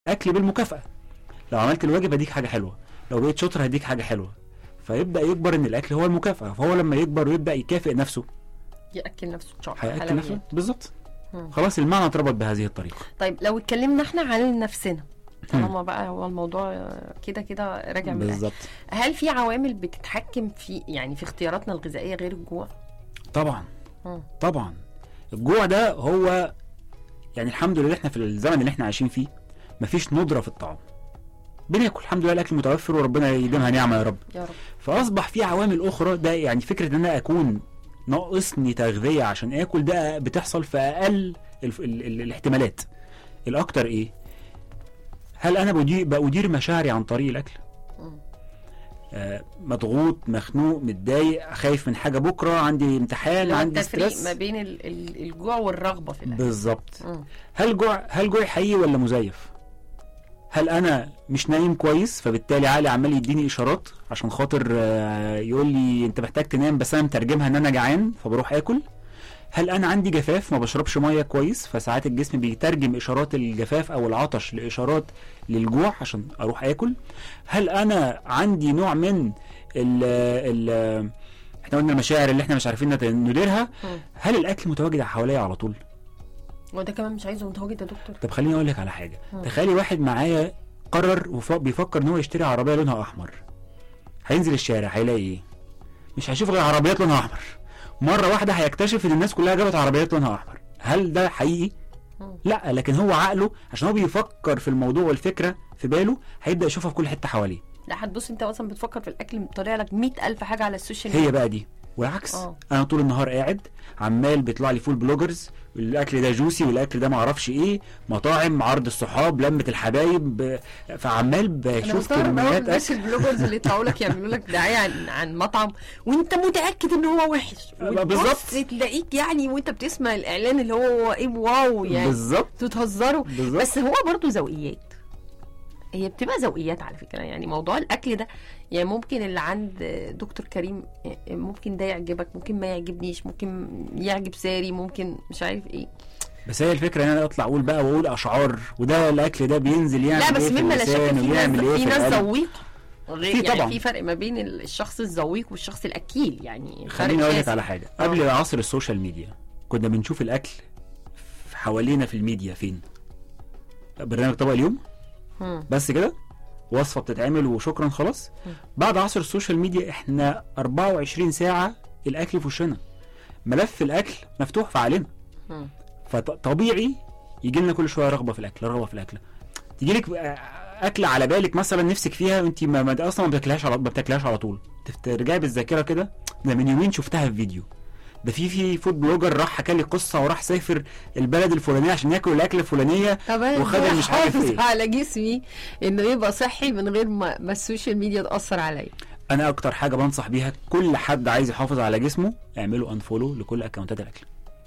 اكل بالمكافاه لو عملت الواجب هديك حاجه حلوه لو بقيت شاطر هديك حاجه حلوه فيبدا يكبر ان الاكل هو المكافاه فهو لما يكبر ويبدا يكافئ نفسه ياكل نفسه شعر هياكل نفسه بالظبط مم. خلاص المعنى اتربط بهذه الطريقه طيب لو اتكلمنا احنا عن نفسنا مم. طالما بقى هو الموضوع كده كده راجع من الأكل. بالظبط هل في عوامل بتتحكم في يعني في اختياراتنا الغذائيه غير الجوع؟ طبعا مم. طبعا الجوع ده هو يعني الحمد لله احنا في الزمن اللي احنا عايشين فيه مفيش ندره في الطعام بناكل الحمد لله الاكل متوفر وربنا يديمها نعمه يا رب يا رب فاصبح في عوامل اخرى ده يعني فكره ان انا اكون ناقصني تغذيه عشان اكل ده بتحصل في اقل ال ال ال الاحتمالات الاكتر ايه هل انا بدير بأدير مشاعري عن طريق الاكل مم. آه مضغوط مخنوق متضايق خايف من حاجه بكره عندي امتحان اللي هو عندي التفريق ستريس ما بين ال- ال- الجوع والرغبه في الاكل بالظبط مم. هل جوع هل جوعي حقيقي ولا مزيف هل انا مش نايم كويس فبالتالي عقلي عمال يديني اشارات عشان خاطر آه، يقول لي انت محتاج تنام بس انا مترجمها ان انا جعان فبروح اكل هل انا عندي جفاف ما بشربش ميه كويس فساعات الجسم بيترجم اشارات الجفاف او العطش لاشارات للجوع عشان اروح اكل هل انا عندي نوع من ال ال احنا قلنا المشاعر اللي احنا مش عارفين نت- نديرها مم. هل الاكل متواجد حواليا على طول وده كمان مش عايزه متواجد يا دكتور طب خليني اقول لك على حاجه مم. تخيلي واحد معايا قرر وف- بيفكر ان هو يشتري عربيه لونها احمر هينزل الشارع هيلاقي ايه مش هيشوف غير عربيات لونها احمر مره واحده هيكتشف ان الناس كلها جابت عربيات لونها احمر هل ده حقيقي مم. لا لكن هو عقله عشان هو بيفكر في الموضوع والفكره في باله هيبدا يشوفها في كل حته حواليه لا هتبص انت مثلا بتفكر في الاكل طالع لك 100000 حاجه على السوشيال ميديا هي بقى دي والعكس آه. انا طول النهار قاعد عمال بيطلع لي فول بلوجرز الاكل ده جوسي والاكل ده معرفش ايه مطاعم عرض الصحاب لمه الحبايب ب- فعمال انا بشوف مستغرب قوي كميات الناس اكل البلوجرز اللي يطلعوا لك يعملوا لك دعايه عن عن مطعم وانت متاكد ان هو وحش بالظبط. وتبص تلاقيك يعني وانت بتسمع الاعلان اللي هو ايه واو يعني بالظبط انتوا تهزروا بالظبط بس هو برضو ذوقيات هي بتبقى ذوقيات على فكره يعني موضوع الاكل ده يعني ممكن اللي عند دكتور كريم ممكن ده يعجبك ممكن ما يعجبنيش ممكن يعجب ساري ممكن مش عارف ايه بس هي الفكره ان انا اطلع اقول بقى واقول اشعار وده الاكل ده بينزل يعمل لا بس ايه في مما لا شك اللسان في ناس ويعمل ايه في في ناس القلب ذويقه غير في يعني طبعا. في فرق ما بين الشخص الذويق والشخص الاكيل يعني فرق خليني اقول لك شاسع. على حاجه آه. قبل عصر السوشيال ميديا كنا بنشوف الاكل في- حوالينا في الميديا فين برنامج طبق اليوم مم. بس كده وصفه بتتعمل وشكرا خلاص م. بعد عصر السوشيال ميديا احنا 24 ساعه الاكل في وشنا ملف الاكل مفتوح في عقلنا مم. فطبيعي يجي لنا كل شويه رغبه في الاكل رغبه في الاكل تيجي لك اكله على بالك مثلا نفسك فيها وانت ما ما- اصلا ما بتاكلهاش على ما بتاكلهاش على طول ترجعي بالذاكره كده ده من يومين شفتها في فيديو ده في في فود بلوجر راح حكى لي قصه وراح سافر البلد الفلانيه عشان ياكل الاكله الفلانيه طب انا وخد إزاي مش عارف أحافظ إيه. على جسمي انه يبقى صحي من غير ما, ما السوشيال ميديا تاثر عليا انا اكتر حاجه بنصح بيها كل حد عايز يحافظ على جسمه اعملوا انفولو لكل اكونتات الاكل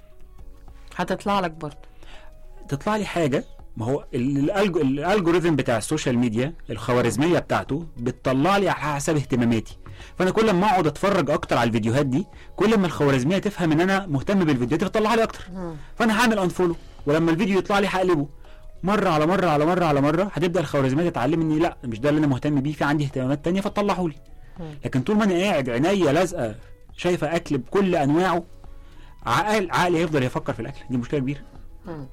هتطلع لك برضه تطلع لي حاجه ما هو ال- الألج- الالجوريثم بتاع السوشيال ميديا الخوارزميه بتاعته بتطلع لي على حسب اهتماماتي فانا كل ما اقعد اتفرج اكتر على الفيديوهات دي كل ما الخوارزميه تفهم ان انا مهتم بالفيديوهات فتطلع لي اكتر فانا هعمل انفولو ولما الفيديو يطلع لي هقلبه مره على مره على مره على مره هتبدا الخوارزميه تتعلم اني لا مش ده اللي انا مهتم بيه في عندي اهتمامات تانية فتطلعه لي مم. لكن طول ما انا قاعد عينيا لازقه شايفه اكل بكل انواعه عقل عقلي هيفضل يفكر في الاكل دي مشكله كبيره مم.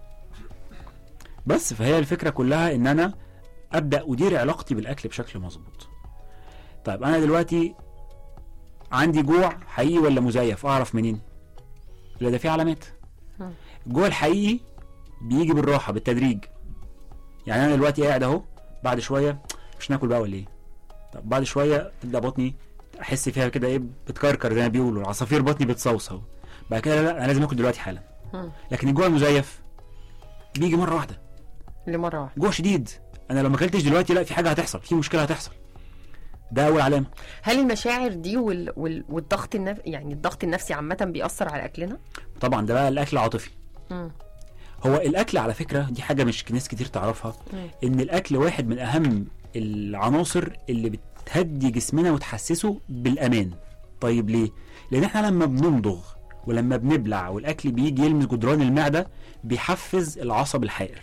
بس فهي الفكره كلها ان انا ابدا ادير علاقتي بالاكل بشكل مظبوط طيب انا دلوقتي عندي جوع حقيقي ولا مزيف اعرف منين لا ده في علامات مم. الجوع الحقيقي بيجي بالراحه بالتدريج يعني انا دلوقتي قاعد اهو بعد شويه مش ناكل بقى ولا ايه طب بعد شويه تبدا بطني احس فيها كده ايه بتكركر زي ما بيقولوا العصافير بطني بتصوصو بعد كده لا, لا انا لازم اكل دلوقتي حالا مم. لكن الجوع المزيف بيجي مره واحده لمره واحده جوع شديد انا لو ما اكلتش دلوقتي لا في حاجه هتحصل في مشكله هتحصل ده اول علامه هل المشاعر دي وال... وال... والضغط النف... يعني الضغط النفسي عامه بيأثر على اكلنا؟ طبعا ده بقى الاكل العاطفي مم. هو الاكل على فكره دي حاجه مش ناس كتير تعرفها مم. ان الاكل واحد من اهم العناصر اللي بتهدي جسمنا وتحسسه بالامان طيب ليه لان احنا لما بنمضغ ولما بنبلع والاكل بيجي يلمس جدران المعده بيحفز العصب الحائر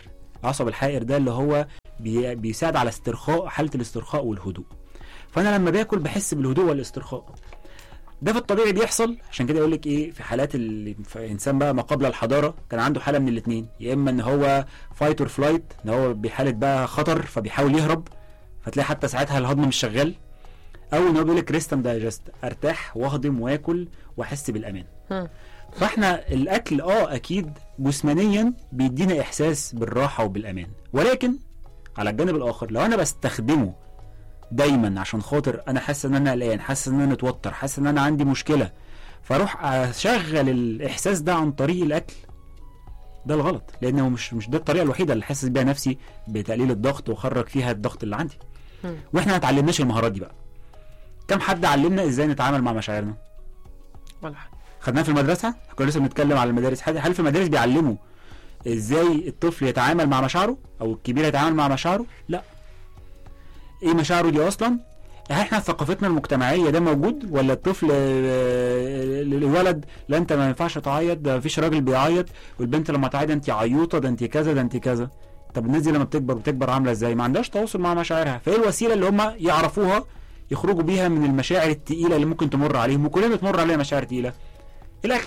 العصب الحائر ده اللي هو بي بيساعد على استرخاء حاله الاسترخاء والهدوء فانا لما باكل بحس بالهدوء والاسترخاء ده في الطبيعي بيحصل عشان كده يقول لك ايه في حالات ال- الانسان بقى ما قبل الحضاره كان عنده حاله من الاثنين يا اما ان هو فايت اور فلايت ان هو بحاله بقى خطر فبيحاول يهرب فتلاقي حتى ساعتها الهضم مش شغال او ان هو بيقول لك ريست اند دايجست ارتاح واهضم واكل واحس بالامان مم. فاحنا الاكل اه اكيد جسمانيا بيدينا احساس بالراحه وبالامان ولكن على الجانب الاخر لو انا بستخدمه دايما عشان خاطر انا حاسس ان انا قلقان حاسس ان انا متوتر حاسس ان انا عندي مشكله فاروح اشغل الاحساس ده عن طريق الاكل ده الغلط لانه مش مش ده الطريقه الوحيده اللي حاسس بيها نفسي بتقليل الضغط واخرج فيها الضغط اللي عندي مم. واحنا ما اتعلمناش المهارات دي بقى كم حد علمنا ازاي نتعامل مع مشاعرنا ولا حاجه خدناها في المدرسه كنا لسه بنتكلم على المدارس هل هل في المدارس بيعلموا ازاي الطفل يتعامل مع مشاعره او الكبير يتعامل مع مشاعره لا ايه مشاعره دي اصلا هل احنا في ثقافتنا المجتمعيه ده موجود ولا الطفل آه، الولد لا انت ما ينفعش تعيط ده مفيش راجل بيعيط والبنت لما تعيط انت عيوطه ده انت كذا ده انت كذا طب الناس دي لما بتكبر بتكبر عامله ازاي ما عندهاش تواصل مع مشاعرها فايه الوسيله اللي هم يعرفوها يخرجوا بيها من المشاعر التقيله اللي ممكن تمر عليهم وكلنا بتمر علينا مشاعر تقيله الاكل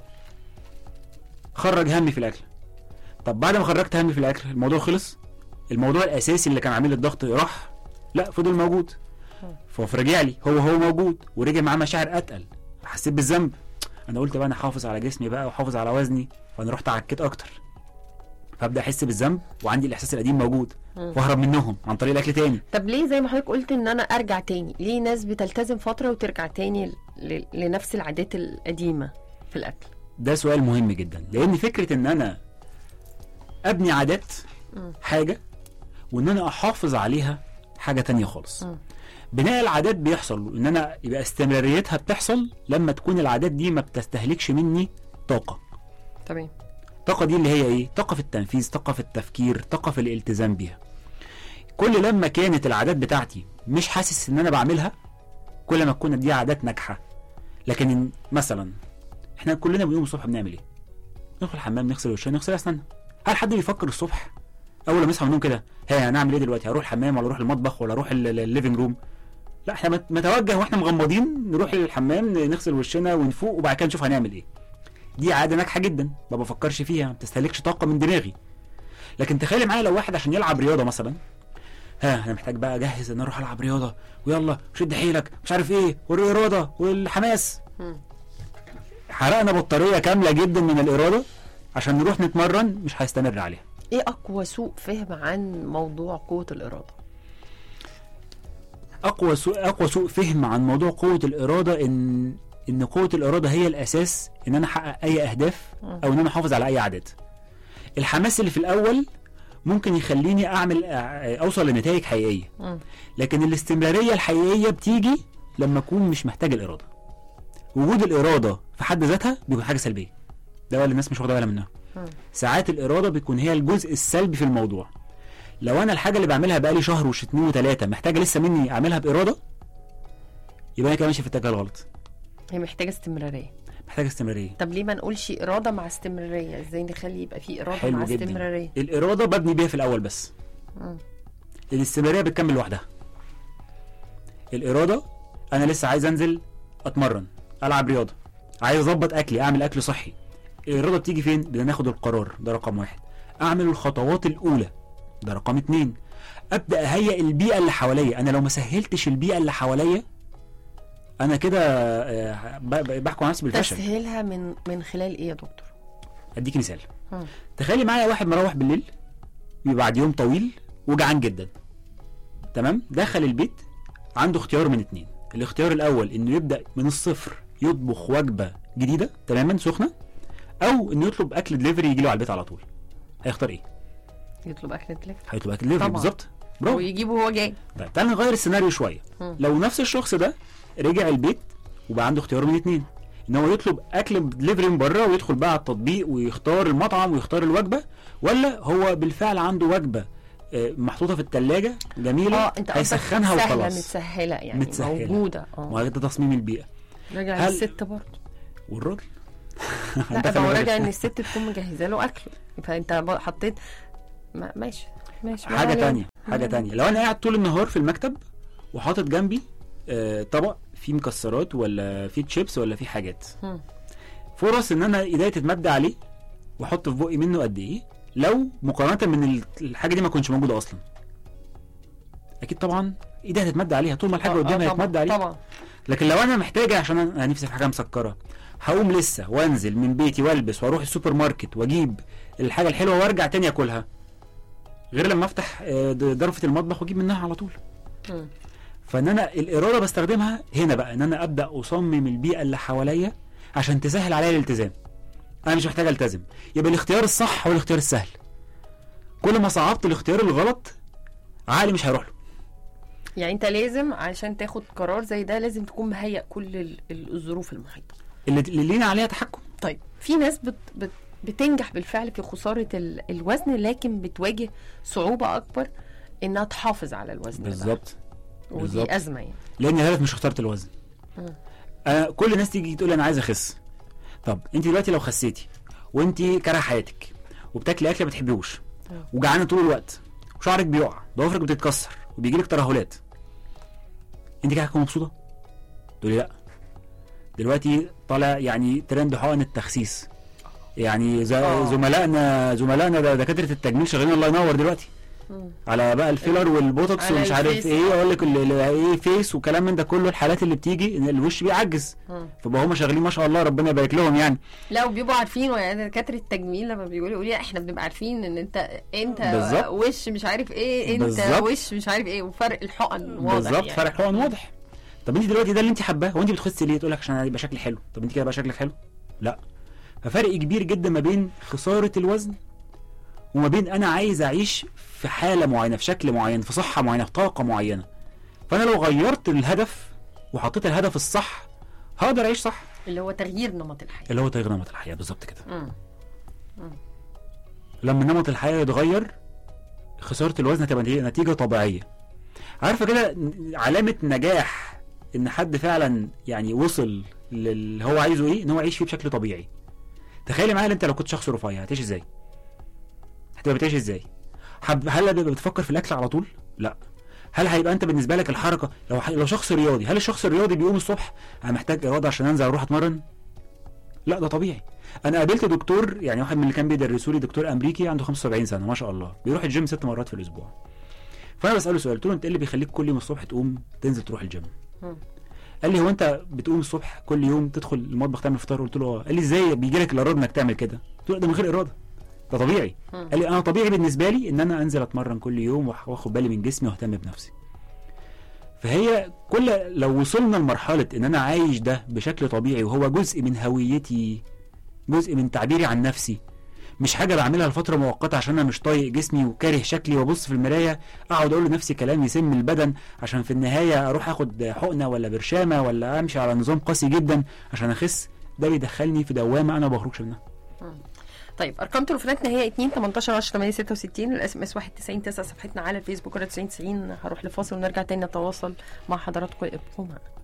خرج همي في الاكل طب بعد ما خرجت همي في الاكل الموضوع خلص الموضوع الاساسي اللي كان عامل لي الضغط راح لا فضل موجود فرجع لي هو هو موجود ورجع معاه مشاعر اتقل حسيت بالذنب انا قلت بقى انا حافظ على جسمي بقى وحافظ على وزني فانا رحت عكيت اكتر فابدا احس بالذنب وعندي الاحساس القديم موجود مم. واهرب منهم عن طريق الاكل تاني طب ليه زي ما حضرتك قلت ان انا ارجع تاني ليه ناس بتلتزم فتره وترجع تاني ل- لنفس العادات القديمه في الاكل ده سؤال مهم جدا لان فكره ان انا ابني عادات مم. حاجه وان انا احافظ عليها حاجه تانية خالص مم. بناء العادات بيحصل ان انا يبقى استمراريتها بتحصل لما تكون العادات دي ما بتستهلكش مني طاقه تمام الطاقه دي اللي هي ايه طاقه في التنفيذ طاقه في التفكير طاقه في الالتزام بيها كل لما كانت العادات بتاعتي مش حاسس ان انا بعملها كل ما تكون دي عادات ناجحه لكن إن- مثلا احنا كلنا بنقوم الصبح بنعمل ايه ندخل الحمام نغسل وشنا نغسل اسناننا هل حد بيفكر الصبح اول ما يصحى من النوم كده ها هنعمل ايه دلوقتي هروح الحمام ولا اروح المطبخ ولا اروح ال- ال- الليفينج روم لا احنا مت- نتوجه واحنا مغمضين نروح للحمام نغسل وشنا ونفوق وبعد كده نشوف هنعمل ايه دي عاده ناجحه جدا ما بفكرش فيها ما بتستهلكش طاقه من دماغي لكن تخيلي معايا لو واحد عشان يلعب رياضه مثلا ها انا محتاج بقى اجهز ان أنا اروح العب رياضه ويلا شد حيلك مش عارف ايه والاراده والحماس مم. حرقنا بطاريه كامله جدا من الاراده عشان نروح نتمرن مش هيستمر عليها ايه اقوى سوء فهم عن موضوع قوه الاراده اقوى سوء اقوى سوء فهم عن موضوع قوه الاراده ان ان قوه الاراده هي الاساس ان انا احقق اي اهداف مم. او ان انا احافظ على اي عادات الحماس اللي في الاول ممكن يخليني اعمل أع- اوصل لنتائج حقيقيه مم. لكن الاستمراريه الحقيقيه بتيجي لما اكون مش محتاج الاراده وجود الاراده في حد ذاتها بيكون حاجه سلبيه ده بقى اللي الناس مش واخده بالها منها مم. ساعات الاراده بيكون هي الجزء السلبي في الموضوع لو انا الحاجه اللي بعملها بقالي شهر وش اتنين وتلاته محتاجه لسه مني اعملها باراده يبقى انا كده ماشي في الاتجاه الغلط هي محتاجه استمراريه محتاجه استمراريه طب ليه ما نقولش اراده مع استمراريه ازاي نخلي يبقى في اراده حلو مع جدا. استمراريه الاراده ببني بيها في الاول بس مم. الاستمراريه بتكمل لوحدها الاراده انا لسه عايز انزل اتمرن العب رياضه عايز اظبط اكلي اعمل اكل صحي الاراده بتيجي فين بدنا ناخد القرار ده رقم واحد اعمل الخطوات الاولى ده رقم اتنين ابدا اهيئ البيئه اللي حواليا انا لو ما سهلتش البيئه اللي حواليا انا كده آه، ب- ب- بحكم على نفسي بالفشل تسهيلها من من خلال ايه يا دكتور اديكي مثال مم. تخيلي معايا واحد مروح بالليل بيبقى بعد يوم طويل وجعان جدا تمام دخل البيت عنده اختيار من اتنين الاختيار الاول انه يبدا من الصفر يطبخ وجبه جديده تماما سخنه او انه يطلب اكل دليفري يجي له على البيت على طول هيختار ايه يطلب اكل دليفري هيطلب اكل دليفري طبعا. بالظبط برافو ويجيبه وهو جاي طيب تعال نغير السيناريو شويه مم. لو نفس الشخص ده رجع البيت وبقى عنده اختيار من اتنين ان هو يطلب اكل دليفري من بره ويدخل بقى على التطبيق ويختار المطعم ويختار الوجبه ولا هو بالفعل عنده وجبه آه، محطوطه في الثلاجه جميله اه انت قصدك هيسخنها سهله وخلاص متسهله يعني متسهلة. موجوده اه وهذا ده تصميم البيئه راجع هل- للست برضه والراجل لا دخل ده هو الراجل. راجع ان الست تكون مجهزه له اكله فانت ب- حطيت ما ماشي ماشي ما حاجه علينا. تانية حاجه مم. تانية لو انا قاعد طول النهار في المكتب وحاطط جنبي آه، طبق فيه مكسرات ولا فيه تشيبس ولا فيه حاجات مم. فرص ان انا ايديا تتمد عليه واحط في بقي منه قد ايه لو مقارنه من ال- الحاجه دي ما كنتش موجوده اصلا اكيد طبعا ايديها هتتمد عليها طول ما الحاجه آه، آه، قدامي طبعاً، هتتمد عليها طبعا لكن لو انا محتاجه عشان انا نفسي في حاجه مسكره هقوم لسه وانزل من بيتي والبس واروح السوبر ماركت واجيب الحاجه الحلوه وارجع تاني اكلها غير لما افتح آه، د- ضرفه المطبخ واجيب منها على طول مم. فان انا الاراده بستخدمها هنا بقى ان انا ابدا اصمم البيئه اللي حواليا عشان تسهل عليا الالتزام انا مش محتاج التزم يبقى الاختيار الصح هو الاختيار السهل كل ما صعبت الاختيار الغلط عقلي مش هيروح له يعني انت لازم عشان تاخد قرار زي ده لازم تكون مهيئ كل ال- ال- الظروف المحيطه اللي اللي لينا عليها تحكم طيب في ناس بت بت بتنجح بالفعل في خساره ال- الوزن لكن بتواجه صعوبه اكبر انها تحافظ على الوزن ده. بالظبط بالظبط. ودي ازمه يعني لان الهدف مش اخترت الوزن مم. أنا كل الناس تيجي تقول انا عايز اخس طب انت دلوقتي لو خسيتي وانت كاره حياتك وبتاكلي اكل ما بتحبيهوش مم. وجعانه طول الوقت وشعرك بيقع ضوافرك بتتكسر وبيجي لك ترهلات انت كده هتكون مبسوطه تقولي لا دلوقتي طالع يعني ترند حقن التخسيس يعني ز- آه. زملائنا زملائنا ده دكاتره التجميل شغالين الله ينور دلوقتي مم. على بقى الفيلر والبوتوكس على ومش عارف الفيس. ايه اقول لك ال- ال- ايه فيس وكلام من ده كله الحالات اللي بتيجي ان الوش بيعجز مم. فبقى هم شغالين ما شاء الله ربنا يبارك لهم يعني لا وبيبقوا عارفين يعني دكاتره التجميل لما بيقولوا يقولوا لي احنا بنبقى عارفين ان انت انت بالظبط. وش مش عارف ايه انت بالظبط. وش مش عارف ايه وفرق الحقن واضح بالظبط يعني. فرق حقن واضح طب انت دلوقتي ده اللي انت حباه هو انت بتخسي ليه تقول لك عشان يبقى شكلي حلو طب انت كده بقى شكلك حلو لا ففرق كبير جدا ما بين خساره الوزن وما بين انا عايز اعيش في حاله معينه في شكل معين في صحه معينه في طاقه معينه فانا لو غيرت الهدف وحطيت الهدف الصح هقدر اعيش صح اللي هو تغيير نمط الحياه اللي هو تغيير نمط الحياه بالظبط كده مم. لما نمط الحياه يتغير خساره الوزن هتبقى نتيجة- نتيجه طبيعيه عارفه كده ن- علامه نجاح ان حد فعلا يعني وصل للي هو عايزه ايه ان هو يعيش فيه بشكل طبيعي تخيلي معايا انت لو كنت شخص رفيع هتعيش ازاي هتبقى بتعيش ازاي حب هل هتبقى بتفكر في الاكل على طول لا هل هيبقى انت بالنسبه لك الحركه لو ح... لو شخص رياضي هل الشخص الرياضي بيقوم الصبح انا محتاج اراده عشان انزل اروح اتمرن لا ده طبيعي انا قابلت دكتور يعني واحد من اللي كان بيدرسوا لي دكتور امريكي عنده 75 سنه ما شاء الله بيروح الجيم ست مرات في الاسبوع فانا بساله سؤال قلت له انت ايه اللي بيخليك كل يوم الصبح تقوم تنزل تروح الجيم مم. قال لي هو انت بتقوم الصبح كل يوم تدخل المطبخ تعمل فطار قلت له اه قال لي ازاي بيجي لك الاراده انك تعمل كده قلت له ده من غير اراده ده طبيعي مم. قال لي انا طبيعي بالنسبه لي ان انا انزل اتمرن كل يوم وأح- واخد بالي من جسمي واهتم بنفسي فهي كل لو وصلنا لمرحله ان انا عايش ده بشكل طبيعي وهو جزء من هويتي جزء من تعبيري عن نفسي مش حاجه بعملها لفتره مؤقته عشان انا مش طايق جسمي وكاره شكلي وابص في المرايه اقعد اقول لنفسي كلام يسم البدن عشان في النهايه اروح اخد حقنه ولا برشامه ولا امشي على نظام قاسي جدا عشان اخس ده بيدخلني في دوامه انا ما بخرجش منها طيب ارقام تليفوناتنا هي 2 18 10 8 66 الاس ام اس 91 9 صفحتنا على الفيسبوك 90 هروح لفاصل ونرجع تاني نتواصل مع حضراتكم ابقوا معنا